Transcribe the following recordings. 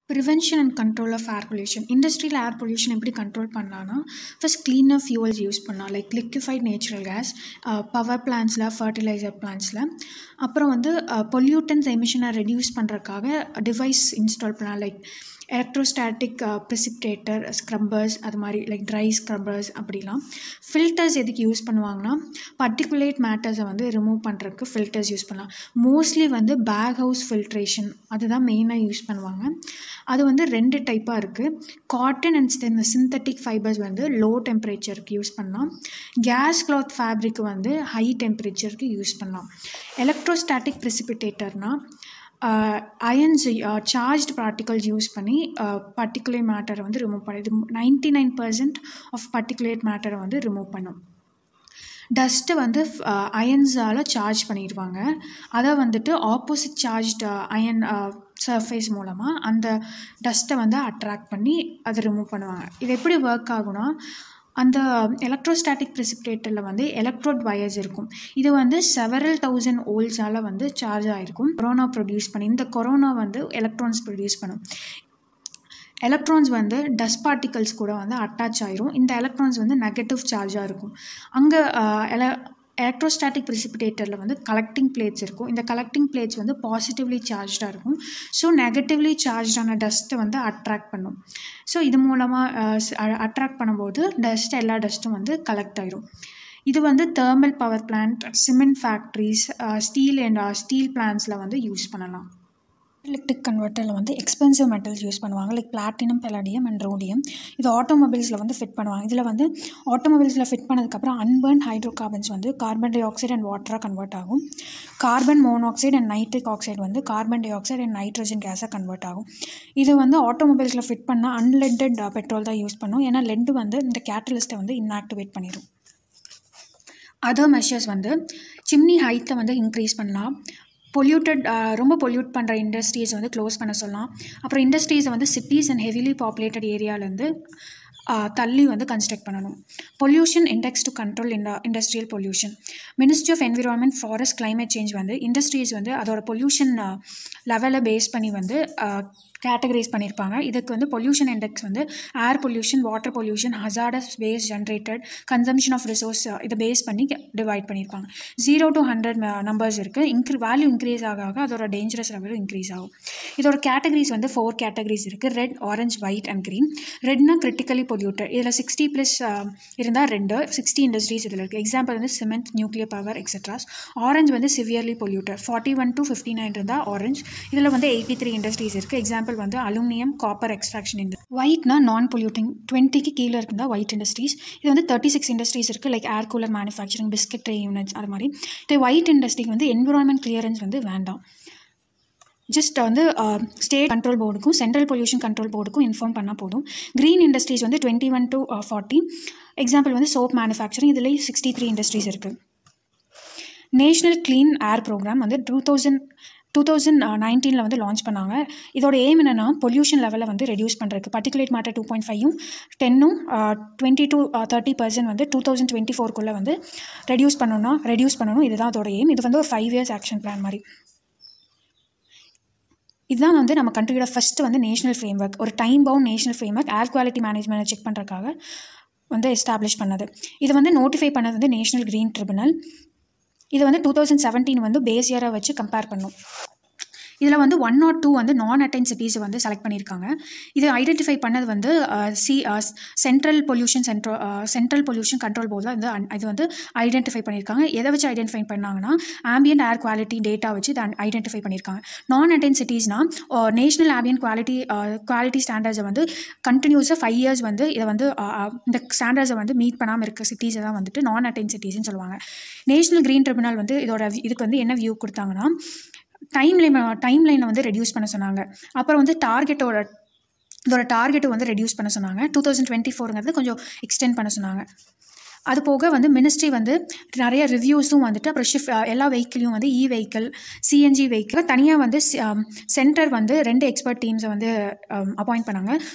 prevention and control of air pollution இண்டஸ்ட்ரியில் air pollution எப்படி control பண்ணலான்னா ஃபஸ்ட் க்ளீனர் ஃபியூவல்ஸ் யூஸ் பண்ணலாம் like liquefied natural gas power பிளான்ஸில் fertilizer பிளான்ஸில் அப்புறம் வந்து பொல்யூட்டன்ஸ் எமிஷனை ரெடியூஸ் பண்ணுறதுக்காக டிவைஸ் இன்ஸ்டால் பண்ணலாம் லைக் எலக்ட்ரோஸ்டாட்டிக் ப்ரிசிப்டேட்டர் ஸ்க்ரப்பர்ஸ் அது மாதிரி லைக் ட்ரை ஸ்க்ரப்பர்ஸ் அப்படிலாம் ஃபில்டர்ஸ் எதுக்கு யூஸ் பண்ணுவாங்கன்னா பர்டிகுலேட் மேட்டர்ஸை வந்து ரிமூவ் பண்ணுறதுக்கு ஃபில்டர்ஸ் யூஸ் பண்ணலாம் மோஸ்ட்லி வந்து பேக் ஹவுஸ் ஃபில்ட்ரேஷன் அதுதான் மெயினாக யூஸ் பண்ணுவாங்க அது வந்து ரெண்டு டைப்பாக இருக்குது காட்டன் அண்ட் இந்த சிந்தட்டிக் ஃபைபர்ஸ் வந்து லோ டெம்பரேச்சருக்கு யூஸ் பண்ணலாம் கேஸ் கிளாத் ஃபேப்ரிக் வந்து ஹை டெம்பரேச்சருக்கு யூஸ் பண்ணலாம் எலக்ட்ரோஸ்டாட்டிக் ப்ரிசிபிடேட்டர்னால் அயன்ஸ் சார்ஜ்டு பார்ட்டிகல்ஸ் யூஸ் பண்ணி பர்டிகுலேட் மேட்டரை வந்து ரிமூவ் பண்ணி இது ninety nine percent of particulate மேட்டரை வந்து ரிமூவ் பண்ணும் டஸ்ட்டு வந்து அயன்ஸால் சார்ஜ் பண்ணிடுவாங்க அதை வந்துட்டு ஆப்போசிட் சார்ஜ்டு அயன் சர்ஃபேஸ் மூலமாக அந்த டஸ்ட்டை வந்து அட்ராக்ட் பண்ணி அதை ரிமூவ் பண்ணுவாங்க இது எப்படி ஒர்க் ஆகும்னா அந்த எலக்ட்ரோஸ்டாட்டிக் ப்ரிசிப்டேட்டரில் வந்து எலக்ட்ரோட் வயர்ஸ் இருக்கும் இது வந்து செவரல் தௌசண்ட் ஓல்ஸால் வந்து சார்ஜ் ஆகிருக்கும் கொரோனா ப்ரொடியூஸ் பண்ணி இந்த கொரோனா வந்து எலக்ட்ரான்ஸ் ப்ரொடியூஸ் பண்ணும் எலக்ட்ரான்ஸ் வந்து டஸ்ட் பார்ட்டிகல்ஸ் கூட வந்து அட்டாச் ஆயிரும் இந்த எலக்ட்ரான்ஸ் வந்து நெகட்டிவ் சார்ஜாக இருக்கும் அங்கே எல எலக்ட்ரோஸ்டாட்டிக் ப்ரிசிபிடேட்டரில் வந்து கலெக்டிங் பிளேட்ஸ் இருக்கும் இந்த கலெக்டிங் பிளேட்ஸ் வந்து பாசிட்டிவ்லி சார்ஜாக இருக்கும் ஸோ நெகட்டிவ்லி சார்ஜான டஸ்ட்டை வந்து அட்ராக்ட் பண்ணும் ஸோ இது மூலமாக அட்ராக்ட் பண்ணும்போது டஸ்ட் எல்லா டஸ்ட்டும் வந்து கலெக்ட் ஆயிரும் இது வந்து thermal power plant cement factories steel and steel பிளான்ஸில் வந்து யூஸ் பண்ணலாம் எலக்ட்ரிக் கன்வெர்ட்டரில் வந்து எக்ஸ்பென்சிவ் மெட்டல்ஸ் யூஸ் பண்ணுவாங்க like platinum palladium and rhodium இது ஆட்டோமொபைல்ஸில் வந்து ஃபிட் பண்ணுவாங்க இதில் வந்து ஆட்டோமொபைல்ஸில் ஃபிட் பண்ணதுக்கப்புறம் அன்பர்ன் ஹைட்ரோ கார்பன்ஸ் வந்து கார்பன் டை ஆக்சைடு அண்ட் வாட்டராக கன்வெர்ட் ஆகும் carbon monoxide and nitric oxide வந்து carbon dioxide and nitrogen கேஸாக கன்வெர்ட் ஆகும் இது வந்து ஆட்டோமொபைல்ஸில் ஃபிட் பண்ணால் அன்லெட்டட் பெட்ரோல் தான் யூஸ் பண்ணும் ஏன்னா லெட்டு வந்து இந்த கேட்டலிஸ்ட்டை வந்து இன்ஆக்டிவேட் பண்ணிடும் அதர் மெஷர்ஸ் வந்து சிம்னி ஹைட்டை வந்து இன்க்ரீஸ் பண்ணலாம் பொல்யூட்டட் ரொம்ப பொல்யூட் பண்ணுற இண்டஸ்ட்ரீஸ் வந்து க்ளோஸ் பண்ண சொல்லலாம் அப்புறம் இண்டஸ்ட்ரீஸை வந்து சிட்டிஸ் அண்ட் ஹெவிலி பாப்புலேட்டட் ஏரியாவிலேருந்து தள்ளி வந்து கன்ஸ்ட்ரக்ட் பண்ணணும் பொல்யூஷன் இண்டெக்ஸ் டு கண்ட்ரோல் இந்த industrial pollution ministry of environment forest climate change வந்து இண்டஸ்ட்ரீஸ் வந்து அதோட பொல்யூஷன் லெவலை பேஸ் பண்ணி வந்து கேட்டகரைஸ் பண்ணியிருப்பாங்க இதுக்கு வந்து பொல்யூஷன் இண்டெக்ஸ் வந்து air pollution water pollution hazardous waste generated consumption of resource இதை பேஸ் பண்ணி டிவைட் பண்ணியிருப்பாங்க ஜீரோ டு ஹண்ட்ரட் நம்பர்ஸ் இருக்குது இன்க்ரீ வேல்யூ இன்க்ரீஸ் ஆக ஆக அதோட டேஞ்சரஸ் லெவலும் இன்க்ரீஸ் ஆகும் இதோட கேட்டகரிஸ் வந்து ஃபோர் கேட்டகரிஸ் இருக்குது red orange white and green ரெட்னா கிரிட்டிக்கலி பொல்யூட்டட் இதில் சிக்ஸ்டி ப்ளஸ் இருந்தால் ரெண்டு சிக்ஸ்டி இண்டஸ்ட்ரீஸ் இதில் இருக்குது எக்ஸாம்பிள் வந்து cement nuclear power extras orange வந்து severely polluted forty one to fifty nine இருந்தால் ஆரஞ்ச் இதில் வந்து எயிட்டி த்ரீ இண்டஸ்ட்ரீஸ் இருக்குது எக்ஸாம்பிள் எக்ஸாம்பிள் வந்து அலுமினியம் காப்பர் எக்ஸ்ட்ராக்ஷன் இந்த ஒயிட்னா நான் பொல்யூட்டிங் டுவெண்ட்டிக்கு கீழே இருக்குதா ஒயிட் இண்டஸ்ட்ரீஸ் இது வந்து தேர்ட்டி சிக்ஸ் இண்டஸ்ட்ரீஸ் இருக்குது like air cooler manufacturing biscuit tray units அது மாதிரி இது ஒயிட் இண்டஸ்ட்ரிக்கு வந்து என்விரான்மெண்ட் கிளியரன்ஸ் வந்து வேண்டாம் ஜஸ்ட் வந்து ஸ்டேட் கண்ட்ரோல் போர்டுக்கும் சென்ட்ரல் பொல்யூஷன் கண்ட்ரோல் போர்டுக்கும் இன்ஃபார்ம் பண்ணால் போதும் க்ரீன் இண்டஸ்ட்ரீஸ் வந்து twenty one to forty example வந்து சோப் மேனுஃபேக்சரிங் இதில் சிக்ஸ்டி த்ரீ இண்டஸ்ட்ரீஸ் இருக்குது நேஷ்னல் க்ளீன் ஏர் ப்ரோக்ராம் வந்து டூ தௌசண்ட் டூ தௌசண்ட் நைன்டீனில் வந்து லான்ச் பண்ணாங்க இதோட எய்ம் என்னென்னா பொல்யூஷன் லெவலை வந்து ரெடியூஸ் பண்ணுறதுக்கு பர்டிகுலேட் மேட்டர் டூ பாயிண்ட் ஃபைவும் டென்னும் டுவெண்ட்டி டூ தேர்ட்டி பர்சன்ட் வந்து டூ தௌசண்ட் டுவெண்ட்டி ஃபோர்க்குள்ளே வந்து ரெடியூஸ் பண்ணணும்னா ரெடியூஸ் பண்ணணும் இதுதான் அதோட எய்ம் இது வந்து ஒரு ஃபைவ் இயர்ஸ் ஆக்ஷன் பிளான் மாதிரி இதுதான் வந்து நம்ம கண்ட்ரியோட ஃபஸ்ட்டு வந்து நேஷனல் ஃப்ரேம் ஒர்க் ஒரு time bound national framework air quality மேனேஜ்மெண்ட்டை செக் பண்ணுறதுக்காக வந்து எஸ்டாப்ளிஷ் பண்ணது இது வந்து நோட்டிஃபை பண்ணது வந்து நேஷனல் க்ரீன் ட்ரிபுனல் இது வந்து டூ தௌசண்ட் செவன்டீன் வந்து பேஸ் இயராக வச்சு கம்பேர் பண்ணும் இதில் வந்து ஒன் நாட் டூ வந்து நான் அட்டைன் சிட்டிஸை வந்து செலக்ட் பண்ணியிருக்காங்க இது ஐடென்டிஃபை பண்ணது வந்து C central pollution centro central pollution control போர்டில் வந்து இது வந்து ஐடென்டிஃபை பண்ணியிருக்காங்க எதை வச்சு ஐடென்டிஃபை பண்ணாங்கன்னா ஆம்பியன்ட் ஏர் குவாலிட்டி டேட்டா வச்சு இதை ஐடென்டிஃபை பண்ணியிருக்காங்க நான் அட்டைன் சிட்டிஸ்னால் நேஷனல் ஆம்பியன் குவாலிட்டி குவாலிட்டி ஸ்டாண்டர்ட்ஸை வந்து கண்டினியூஸாக ஃபைவ் இயர்ஸ் வந்து இதை வந்து இந்த ஸ்டாண்டர்ட்ஸை வந்து மீட் பண்ணாமல் இருக்க சிட்டிஸை தான் வந்துட்டு நான் அட்டைன் சிட்டிஸ்னு சொல்லுவாங்க நேஷனல் க்ரீன் ட்ரிபுனல் வந்து இதோட இதுக்கு வந்து என்ன வியூ கொடுத்தாங்கன்னா டைம் லைன் டைம் லைனை வந்து ரெடியூஸ் பண்ண சொன்னாங்க அப்புறம் வந்து டார்கெட்டோட இதோட டார்கெட்டை வந்து ரெடியூஸ் பண்ண சொன்னாங்க டூ தௌசண்ட் டுவெண்ட்டி ஃபோருங்கிறது கொஞ்சம் எக்ஸ்டெண்ட் பண்ண சொன்னாங்க அது போக வந்து மினிஸ்ட்ரி வந்து நிறைய ரிவ்யூஸும் வந்துட்டு அப்புறம் ஷிஃப்ட் எல்லா வெஹிக்கிளையும் வந்து இ வெஹிக்கிள் சிஎன்ஜி வெஹிக்கிள் தனியாக வந்து சென்டர் வந்து ரெண்டு எக்ஸ்பர்ட் டீம்ஸை வந்து அப்பாயிண்ட் பண்ணாங்க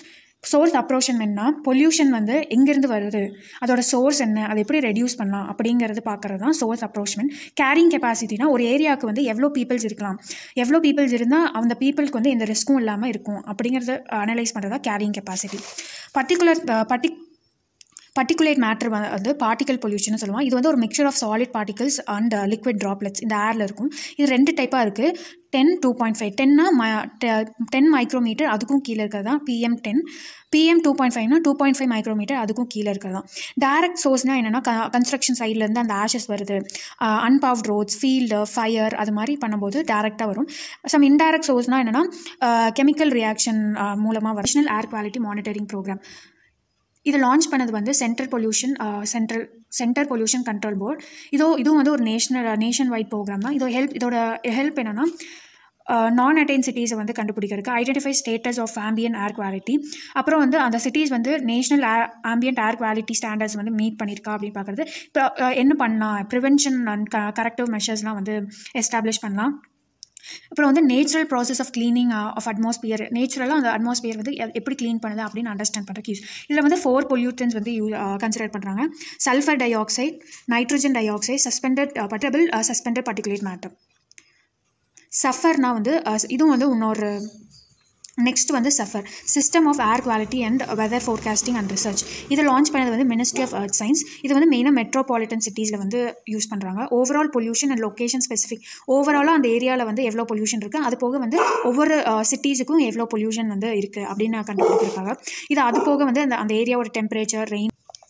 சோர்ஸ் அப்ரோஷன் என்ன பொல்யூஷன் வந்து எங்கேருந்து வருது அதோட சோர்ஸ் என்ன அதை எப்படி ரெடியூஸ் பண்ணலாம் அப்படிங்கிறது பார்க்குறது தான் சோர்ஸ் அப்ரோச்மெண்ட் கேரிங் கெப்பாசிட்டினா ஒரு ஏரியாவுக்கு வந்து எவ்வளோ பீப்புள்ஸ் இருக்கலாம் எவ்வளோ பீப்புள்ஸ் இருந்தால் அந்த பீப்புளுக்கு வந்து எந்த ரிஸ்க்கும் இல்லாமல் இருக்கும் அப்படிங்கிறத அனலைஸ் பண்ணுறது தான் carrying capacity particular parti particulate matter வந்து பார்ட்டிகல் பொல்யூஷன் சொல்லுவோம் இது வந்து ஒரு mixture of solid particles and liquid droplets இந்த ஏரில் இருக்கும் இது ரெண்டு டைப்பாக இருக்குது டென் டூ பாயிண்ட் ஃபைவ் டென்னா ம டென் மைக்ரோமீட்டர் அதுக்கும் கீழே இருக்கிறது தான் PM ten PM two point ஃபைவ்னா டூ பாயிண்ட் ஃபைவ் மைக்ரோமீட்டர் அதுக்கும் கீழே இருக்கிறது தான் டேரக்ட் சோர்ஸ்னால் என்னென்னா க கன்ஸ்ட்ரக்ஷன் சைட்லேருந்து அந்த ஆஷஸ் வருது அன்பவுட் ரோட்ஸ் ஃபீல்டு ஃபயர் அது மாதிரி பண்ணும்போது டேரெக்டாக வரும் சம் இன்டைரக்ட் சோர்ஸ்னால் என்னென்னா கெமிக்கல் ரியாக்ஷன் மூலமாக national air quality monitoring programme இதை லான்ச் பண்ணது வந்து central pollution central centre pollution control board இதோ இதுவும் வந்து ஒரு நேஷனல் நேஷன் வைட் ப்ரோக்ராம் தான் இதோ ஹெல்ப் இதோட ஹெல்ப் என்னென்னா நான் அட்டைன் சிட்டிஸை வந்து கண்டுபிடிக்கிறதுக்கு identify status of ambient air quality அப்புறம் வந்து அந்த சிட்டிஸ் வந்து national air ambient air quality standards வந்து மீட் பண்ணியிருக்கா அப்படின்னு பார்க்குறது இப்போ என்ன பண்ணலாம் ப்ரிவென்ஷன் அண்ட் க கரெக்டிவ் மெஷர்ஸ்லாம் வந்து எஸ்டாப்ளிஷ் பண்ணலாம் அப்புறம் வந்து natural process of cleaning of atmosphere நேச்சுரலாக அந்த அட்மாஸ்பியர் வந்து எப்படி க்ளீன் பண்ணுது அப்படின்னு அண்டர்ஸ்டாண்ட் பண்ணுறதுக்கு யூஸ் இதில் வந்து ஃபோர் பொல்யூட்டன்ஸ் வந்து யூ கன்சிடர் பண்ணுறாங்க sulphur dioxide nitrogen dioxide suspended பட்டபிள் சஸ்பெண்டட் பர்டிகுலேட் மேட்டர் சஃபர்னா வந்து இதுவும் வந்து இன்னொரு நெக்ஸ்ட் வந்து SAFAR system of air quality and weather forecasting and research இதை லான்ச் பண்ணது வந்து மினிஸ்ட்ரி ஆஃப் அர்த் சயின்ஸ் இது வந்து மெயினாக மெட்ரோபாலிட்டன் சிட்டிஸில் வந்து யூஸ் பண்ணுறாங்க overall pollution and location specific ஓவராலாக அந்த ஏரியாவில் வந்து எவ்வளோ பொல்யூஷன் இருக்குது அது போக வந்து ஒவ்வொரு சிட்டிஸுக்கும் எவ்வளோ பொல்யூஷன் வந்து இருக்குது அப்படின்னு கண்டுபிடிச்சிருக்காங்க இது அது போக வந்து அந்த அந்த ஏரியாவோட டெம்பரேச்சர் ரெயின்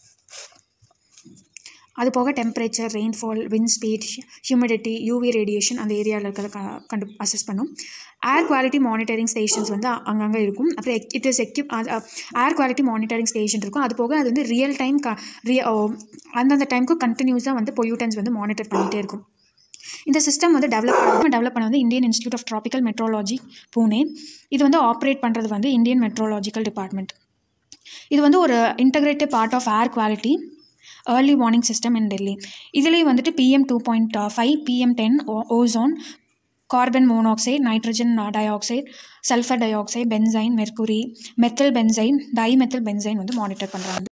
அது போக temperature rainfall wind speed humidity UV radiation அந்த ஏரியாவில் இருக்கிறத க கண்டு அசஸ் பண்ணும் ஏர் குவாலிட்டி மானிட்டரிங் ஸ்டேஷன்ஸ் வந்து அங்கங்கே இருக்கும் அப்புறம் it is equip air quality monitoring station இருக்கும் அது போக அது வந்து ரியல் டைம் க ரிய அந்தந்த டைமுக்கு கண்டினியூஸாக வந்து பொல்யூட்டன்ஸ் வந்து மானிட்டர் பண்ணிகிட்டே இருக்கும் இந்த சிஸ்டம் வந்து டெவலப் பண்ண டெவலப் பண்ண வந்து Indian institute of tropical meteorology Pune இது வந்து ஆப்ரேட் பண்ணுறது வந்து இந்தியன் மெட்ரோலாஜிக்கல் டிபார்ட்மெண்ட் இது வந்து ஒரு integrated part of air quality early warning system in Delhi இதுலேயே வந்துட்டு PM two point five PM ten ozone carbon monoxide nitrogen dioxide sulphur dioxide benzene mercury methyl benzene dimethyl benzene வந்து monitor பண்ணுறாங்க